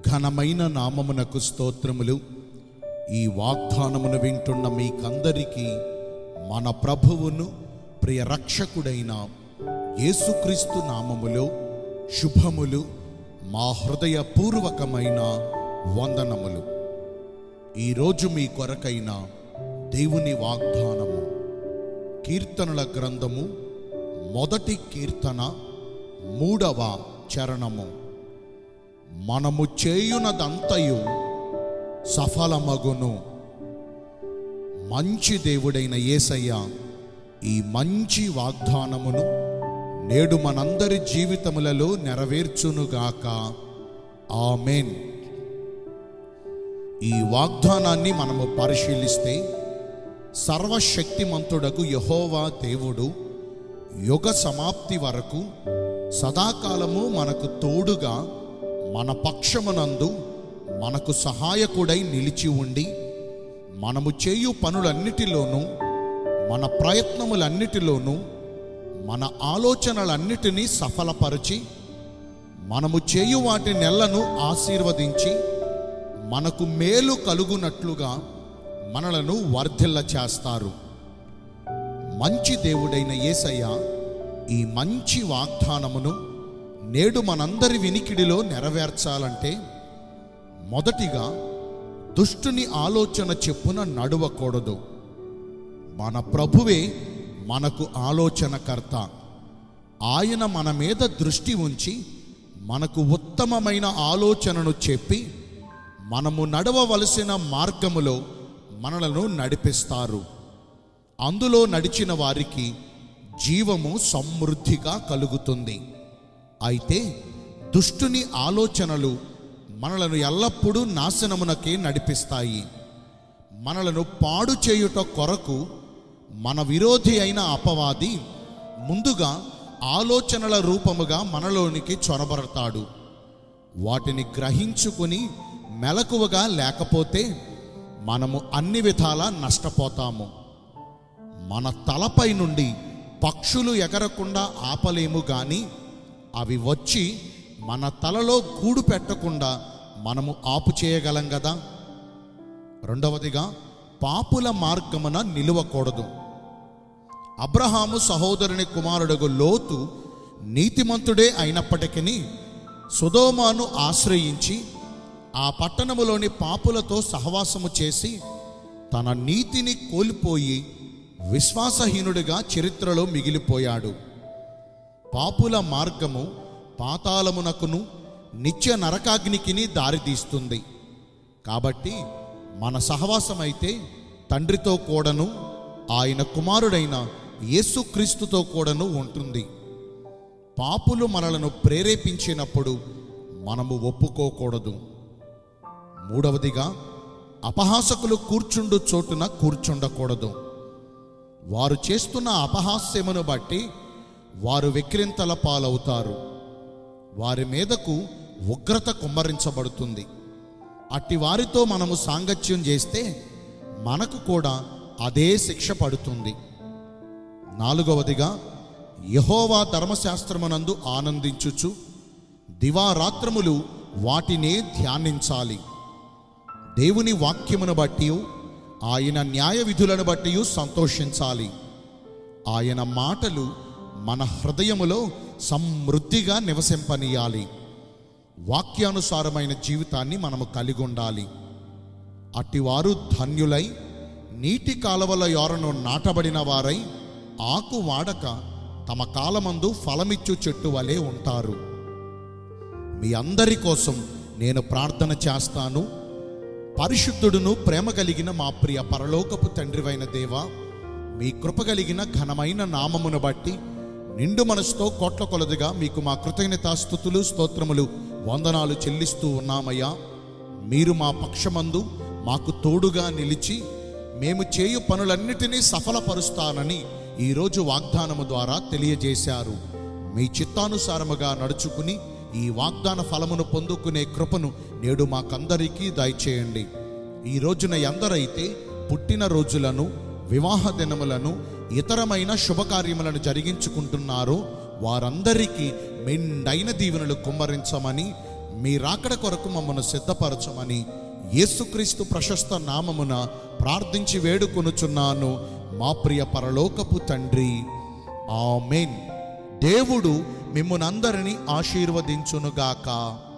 ఘనమైన నామమునకు స్తోత్రములు ఈ వాగ్దానమును వింటున్న మీకందరికీ మన ప్రభువును ప్రియ రక్షకుడైన యేసుక్రీస్తు నామములో శుభములు మా హృదయపూర్వకమైన వందనములు ఈరోజు మీ కొరకైన దేవుని వాగ్దానము కీర్తనల గ్రంథము మొదటి కీర్తన మూడవ చరణము మనము చేయునదంతయు సఫలమగును మంచి దేవుడైన యేసయ్య ఈ మంచి వాగ్దానమును నేడు మనందరి జీవితములలో నెరవేర్చునుగాక ఆమెన్ ఈ వాగ్దానాన్ని మనము పరిశీలిస్తే సర్వశక్తిమంతుడకు యహోవా దేవుడు యుగ సమాప్తి వరకు సదాకాలము మనకు తోడుగా మన పక్షమునందు మనకు సహాయకుడై నిలిచి ఉండి మనము చేయు పనులన్నిటిలోనూ మన ప్రయత్నములన్నిటిలోనూ మన ఆలోచనలన్నిటినీ సఫలపరిచి మనము చేయు వాటి నెలను ఆశీర్వదించి మనకు మేలు కలుగునట్లుగా మనలను వర్ధిల్ల చేస్తారు మంచి దేవుడైన యేసయ్య ఈ మంచి వాగ్దానమును నేడు మనందరి వినికిడిలో నెరవేర్చాలంటే మొదటిగా దుష్టుని ఆలోచన చెప్పున నడవకూడదు మన ప్రభువే మనకు ఆలోచనకర్త ఆయన మన మీద దృష్టి ఉంచి మనకు ఉత్తమమైన ఆలోచనను చెప్పి మనము నడవవలసిన మార్గములో మనలను నడిపిస్తారు అందులో నడిచిన వారికి జీవము సమృద్ధిగా కలుగుతుంది అయితే దుష్టుని ఆలోచనలు మనలను ఎల్లప్పుడూ నాశనమునకే నడిపిస్తాయి మనలను పాడు చేయుట కొరకు మన విరోధి అయిన అపవాది ముందుగా ఆలోచనల రూపముగా మనలోనికి చొరబడతాడు వాటిని గ్రహించుకుని మెలకువగా లేకపోతే మనము అన్ని విధాలా నష్టపోతాము మన తలపై నుండి పక్షులు ఎగరకుండా ఆపలేము గాని అవి వచ్చి మన తలలో గూడు పెట్టకుండా మనము ఆపు చేయగలం కదా రెండవదిగా పాపుల మార్గమున నిలువకూడదు అబ్రహాము సహోదరుని కుమారుడుగు లోతు నీతిమంతుడే అయినప్పటికీ సుధోమాను ఆశ్రయించి ఆ పట్టణములోని పాపులతో సహవాసము చేసి తన నీతిని కోల్పోయి విశ్వాసహీనుడిగా చరిత్రలో మిగిలిపోయాడు పాపుల మార్గము పాతాళమునకును నిత్య నరకాగ్నికిని దారితీస్తుంది కాబట్టి మన సహవాసమైతే తండ్రితో కూడాను ఆయన కుమారుడైన యేసుక్రీస్తుతో కూడాను ఉంటుంది పాపులు మనలను ప్రేరేపించినప్పుడు మనము ఒప్పుకోకూడదు మూడవదిగా అపహాసకులు కూర్చుండు చోటున కూర్చుండకూడదు వారు చేస్తున్న అపహాస్యమును బట్టి వారు వెక్కిరింతల పాలవుతారు వారి మీదకు ఉగ్రత కుమ్మరించబడుతుంది అట్టి వారితో మనము సాంగత్యం చేస్తే మనకు కూడా అదే శిక్ష పడుతుంది నాలుగవదిగా యహోవా ధర్మశాస్త్రమునందు ఆనందించుచు దివారాత్రములు వాటినే ధ్యానించాలి దేవుని వాక్యమును బట్టి ఆయన న్యాయ విధులను బట్టి సంతోషించాలి ఆయన మాటలు మన హృదయములో సమృద్ధిగా నివసింపనీయాలి వాక్యానుసారమైన జీవితాన్ని మనము కలిగి ఉండాలి అట్టివారు ధన్యులై నీటి కాలవల యోరను నాటబడిన వారై ఆకు వాడక తమ కాలమందు ఫలమిచ్చు చెట్టు వలె ఉంటారు మీ అందరి కోసం నేను ప్రార్థన చేస్తాను పరిశుద్ధుడును ప్రేమ కలిగిన మా ప్రియ పరలోకపు తండ్రివైన దేవా మీ కృప కలిగిన ఘనమైన నామమును బట్టి నిండు మనసుతో కోట్ల కొలదిగా మీకు మా కృతజ్ఞతాస్థుతులు స్తోత్రములు వందనాలు చెల్లిస్తూ ఉన్నామయ్యా మీరు మా పక్షమందు మాకు తోడుగా నిలిచి మేము చేయు పనులన్నిటినీ సఫలపరుస్తానని ఈరోజు వాగ్దానము ద్వారా తెలియజేశారు మీ చిత్తానుసారముగా నడుచుకుని ఈ వాగ్దాన ఫలమును పొందుకునే కృపను నేడు మాకందరికీ దయచేయండి ఈ రోజున ఎందరైతే పుట్టిన రోజులను వివాహ దినములను ఇతరమైన శుభకార్యములను జరిగించుకుంటున్నారో వారందరికీ మెండైన దీవెనలు కుమ్మరించమని మీ రాకడ కొరకు మమ్మను సిద్ధపరచమని యేసుక్రీస్తు ప్రశస్త నామమున ప్రార్థించి వేడుకొనుచున్నాను మా ప్రియ పరలోకపు తండ్రి ఆమెన్ దేవుడు మిమ్మునందరినీ ఆశీర్వదించునుగాక